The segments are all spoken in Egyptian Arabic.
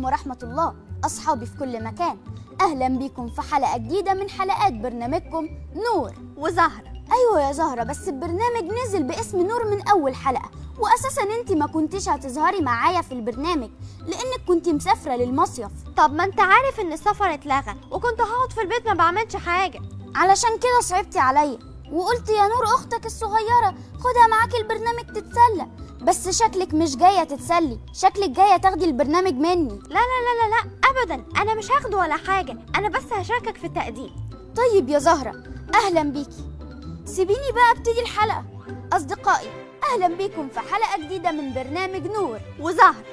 عليكم ورحمة الله أصحابي في كل مكان أهلا بيكم في حلقة جديدة من حلقات برنامجكم نور وزهرة أيوة يا زهرة بس البرنامج نزل باسم نور من أول حلقة وأساسا أنت ما كنتش هتظهري معايا في البرنامج لأنك كنت مسافرة للمصيف طب ما انت عارف ان السفر اتلغى وكنت هقعد في البيت ما بعملش حاجة علشان كده صعبتي عليا وقلت يا نور أختك الصغيرة خدها معاكي البرنامج تتسلى بس شكلك مش جاية تتسلي شكلك جاية تاخدي البرنامج مني لا لا لا لا لا ابدا انا مش هاخده ولا حاجة انا بس هشاركك في التقديم طيب يا زهرة أهلا بيكي سيبيني بقى ابتدي الحلقة أصدقائي أهلا بيكم في حلقة جديدة من برنامج نور وزهرة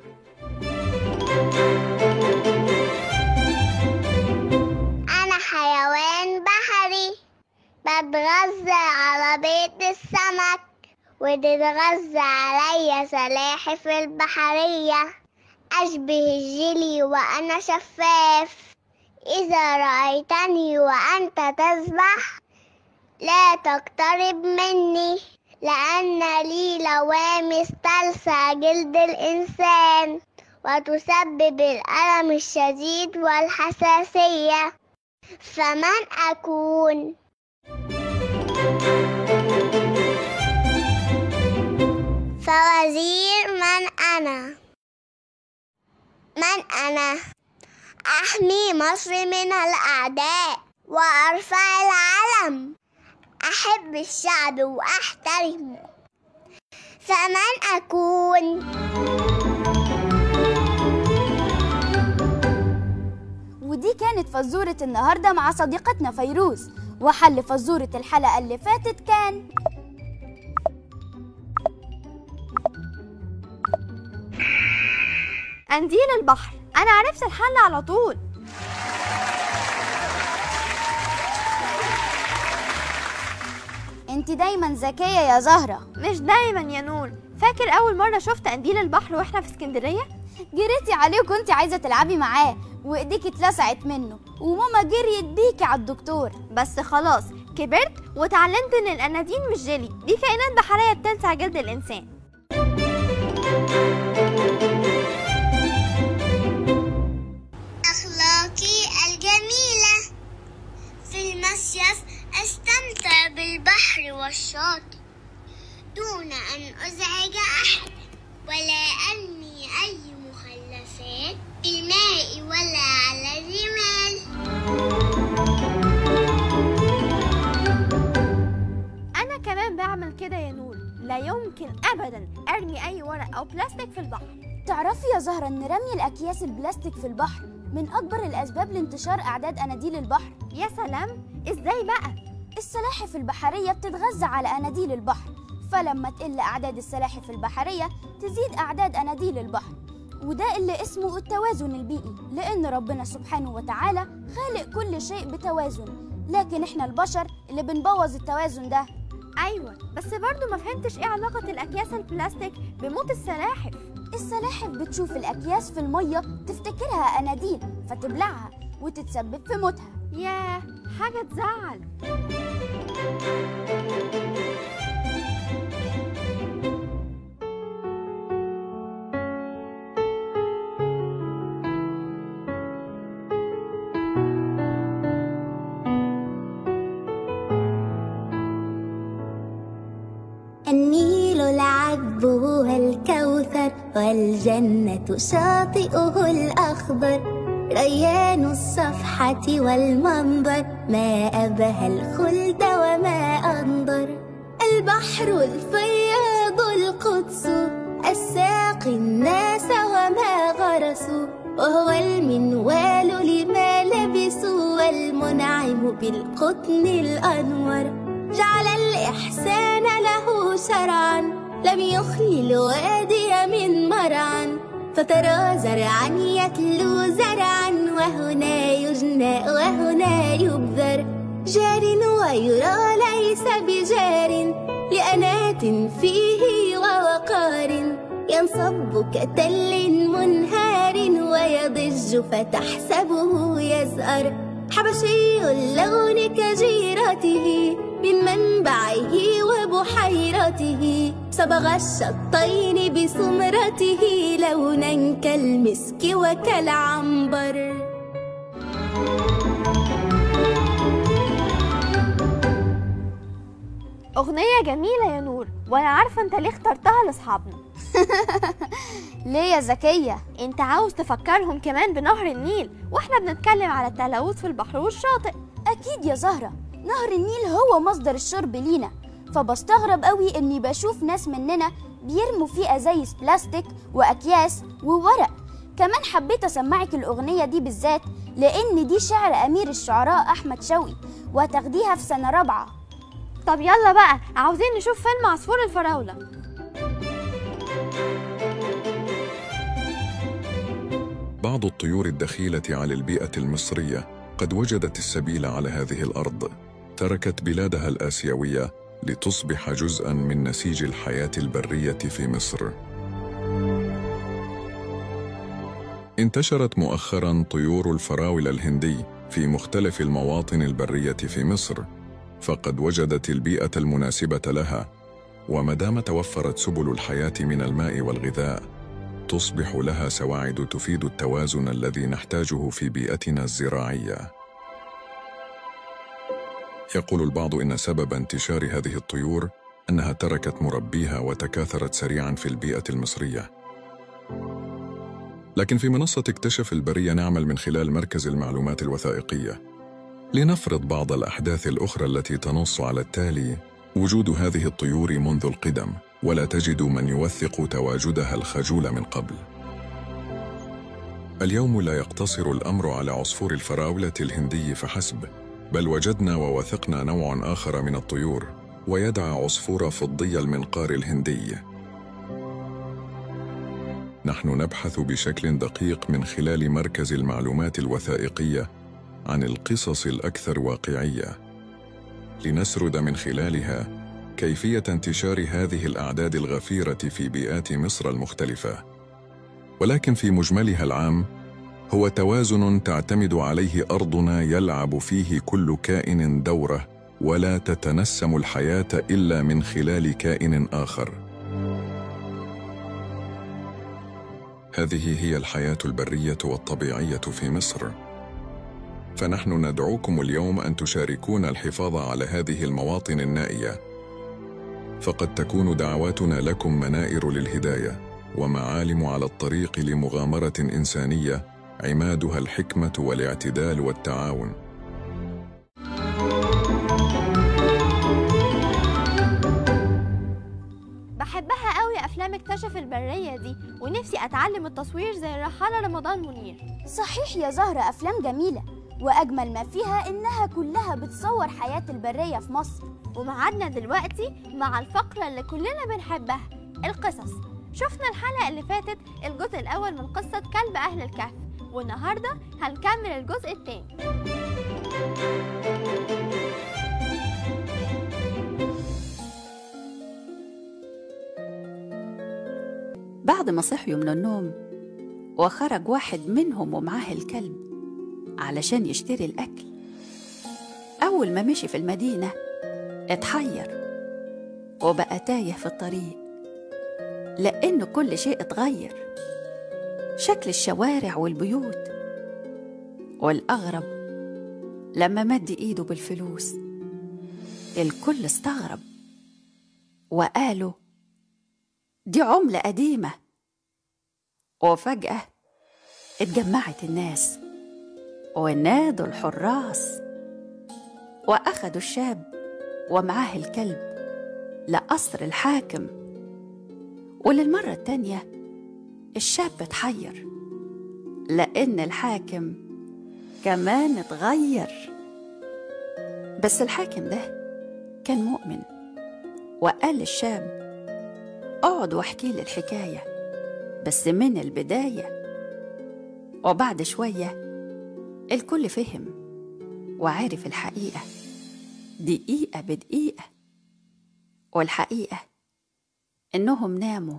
أنا حيوان بحري بتغذى على بيض السمك وتتغذى عليا سلاحف البحرية أشبه الجيلي وأنا شفاف إذا رأيتني وأنت تسبح لا تقترب مني لأن لي لوامس تلسع جلد الإنسان وتسبب الألم الشديد والحساسية فمن أكون؟ فوزير من أنا؟ من أنا؟ أحمي مصر من الأعداء وأرفع العلم أحب الشعب وأحترمه فمن أكون؟ ودي كانت فزورة النهاردة مع صديقتنا فيروز وحل فزورة الحلقة اللي فاتت كان قنديل البحر انا عرفت الحل على طول انت دايما ذكية يا زهرة مش دايما يا نور فاكر اول مرة شفت قنديل البحر واحنا في اسكندرية جريتي عليه وكنت عايزة تلعبي معاه وايديك اتلسعت منه وماما جريت بيكي على الدكتور بس خلاص كبرت وتعلمت ان الاناديل مش جيلي دي كائنات بحرية بتلسع جلد الانسان أخلاقي الجميلة في المصيف أستمتع بالبحر والشاطئ دون أن أزعج أحد ولا أرمي أي مخلفات في الماء ولا على الرمال انا كمان بعمل كده يا نور لا يمكن ابدا ارمي اي ورق او بلاستيك في البحر تعرفي يا زهرة ان رمي الاكياس البلاستيك في البحر من اكبر الاسباب لانتشار اعداد اناديل البحر يا سلام ازاي بقى السلاحف البحرية بتتغذى على أناديل البحر فلما تقل أعداد السلاحف البحرية تزيد أعداد أناديل البحر وده اللي اسمه التوازن البيئي لأن ربنا سبحانه وتعالى خالق كل شيء بتوازن لكن احنا البشر اللي بنبوظ التوازن ده ايوه بس برضو ما فهمتش ايه علاقة الاكياس البلاستيك بموت السلاحف السلاحف بتشوف الأكياس في المية تفتكرها أناديل فتبلعها وتتسبب في موتها ياه حاجة تزعل النيل العذب هو الكوثر والجنة شاطئه الأخضر ريان الصفحة والمنظر ما أبهى الخلد وما أنظر البحر الفياض القدس الساقي الناس وما غرسوا وهو المنوال لما لبسوا والمنعم بالقطن الأنور جعل الإحسان له شرعا لم يخلي الوادي من مرعا فترى زرعا يتلو زرعا وهنا يجنى وهنا يبذر جار ويرى ليس بجار لأنات فيه ووقار ينصب كتل منهار ويضج فتحسبه يزأر حبشي اللون كجيرته من منبعه وبحيرته صبغ الشطين بسمرته لونا كالمسك وكالعنبر أغنية جميلة يا نور وأنا عارفة أنت ليه اخترتها لأصحابنا ليه يا زكية أنت عاوز تفكرهم كمان بنهر النيل وإحنا بنتكلم على التلوث في البحر والشاطئ أكيد يا زهرة نهر النيل هو مصدر الشرب لينا فبستغرب قوي إني بشوف ناس مننا بيرموا فيه أزايز بلاستيك وأكياس وورق كمان حبيت أسمعك الأغنية دي بالذات لأن دي شعر أمير الشعراء أحمد شوقي وتاخديها في سنة رابعة طب يلا بقى عاوزين نشوف فيلم عصفور الفراولة بعض الطيور الدخيلة على البيئة المصرية قد وجدت السبيل على هذه الأرض تركت بلادها الآسيوية لتصبح جزءا من نسيج الحياة البرية في مصر انتشرت مؤخرا طيور الفراولة الهندي في مختلف المواطن البرية في مصر فقد وجدت البيئة المناسبة لها وما دام توفرت سبل الحياة من الماء والغذاء تصبح لها سواعد تفيد التوازن الذي نحتاجه في بيئتنا الزراعيه يقول البعض ان سبب انتشار هذه الطيور انها تركت مربيها وتكاثرت سريعا في البيئه المصريه لكن في منصه اكتشف البريه نعمل من خلال مركز المعلومات الوثائقيه لنفرض بعض الاحداث الاخرى التي تنص على التالي وجود هذه الطيور منذ القدم ولا تجد من يوثق تواجدها الخجول من قبل اليوم لا يقتصر الامر على عصفور الفراوله الهندي فحسب بل وجدنا ووثقنا نوع اخر من الطيور ويدعى عصفور فضي المنقار الهندي نحن نبحث بشكل دقيق من خلال مركز المعلومات الوثائقيه عن القصص الاكثر واقعيه لنسرد من خلالها كيفيه انتشار هذه الاعداد الغفيره في بيئات مصر المختلفه ولكن في مجملها العام هو توازن تعتمد عليه ارضنا يلعب فيه كل كائن دوره ولا تتنسم الحياه الا من خلال كائن اخر هذه هي الحياه البريه والطبيعيه في مصر فنحن ندعوكم اليوم ان تشاركونا الحفاظ على هذه المواطن النائيه فقد تكون دعواتنا لكم منائر للهدايه ومعالم على الطريق لمغامره انسانيه عمادها الحكمه والاعتدال والتعاون بحبها قوي أفلام اكتشف البرية دي ونفسي أتعلم التصوير زي الرحالة رمضان منير صحيح يا زهرة أفلام جميلة وأجمل ما فيها إنها كلها بتصور حياة البرية في مصر ومعادنا دلوقتي مع الفقرة اللي كلنا بنحبها القصص شفنا الحلقة اللي فاتت الجزء الأول من قصة كلب أهل الكهف والنهاردة هنكمل الجزء التاني بعد ما صحيوا من النوم وخرج واحد منهم ومعاه الكلب علشان يشتري الأكل أول ما مشي في المدينة اتحير وبقى تايه في الطريق لأن كل شيء اتغير شكل الشوارع والبيوت والأغرب لما مد إيده بالفلوس الكل استغرب وقالوا دي عملة قديمة وفجأة اتجمعت الناس ونادوا الحراس وأخدوا الشاب ومعاه الكلب لقصر الحاكم وللمرة التانية الشاب اتحير لأن الحاكم كمان اتغير بس الحاكم ده كان مؤمن وقال للشاب اقعد واحكي لي الحكاية بس من البداية وبعد شوية الكل فهم وعرف الحقيقة دقيقة بدقيقة والحقيقة إنهم ناموا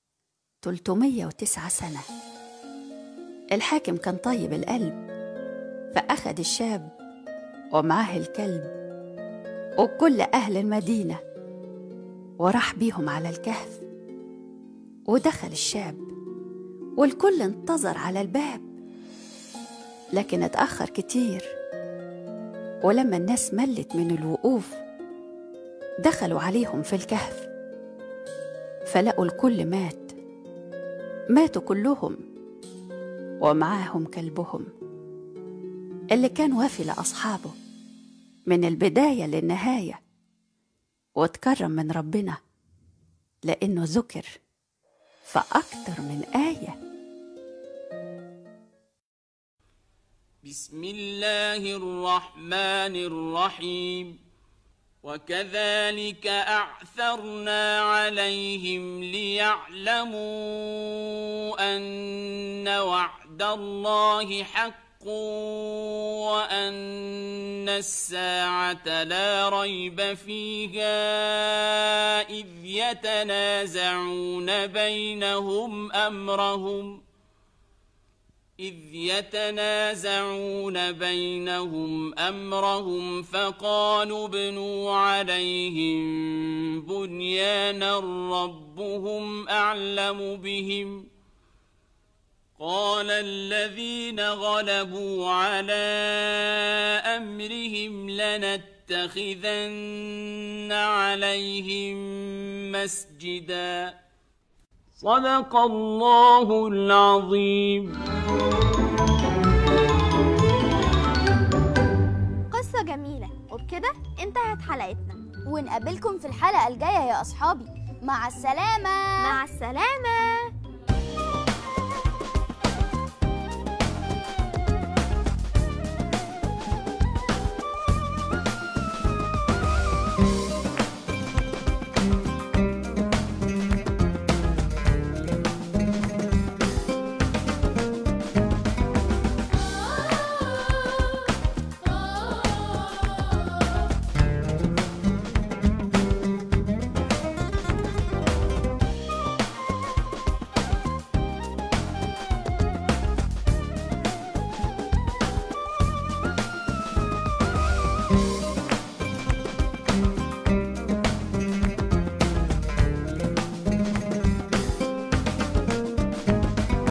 309 سنة الحاكم كان طيب القلب فأخد الشاب ومعاه الكلب وكل أهل المدينة وراح بيهم على الكهف ودخل الشاب والكل انتظر على الباب لكن اتأخر كتير ولما الناس ملت من الوقوف دخلوا عليهم في الكهف فلقوا الكل مات ماتوا كلهم ومعاهم كلبهم اللي كان وافي لأصحابه من البداية للنهاية واتكرم من ربنا لأنه ذكر فأكتر من آية بسم الله الرحمن الرحيم وكذلك أعثرنا عليهم ليعلموا أن وعد الله حق وأن الساعة لا ريب فيها إذ يتنازعون بينهم أمرهم إذ يتنازعون بينهم أمرهم فقالوا ابنوا عليهم بنيانا ربهم أعلم بهم قال الذين غلبوا على أمرهم لنتخذن عليهم مسجدا صدق الله العظيم قصة جميلة وبكده انتهت حلقتنا ونقابلكم في الحلقة الجاية يا أصحابي مع السلامة مع السلامة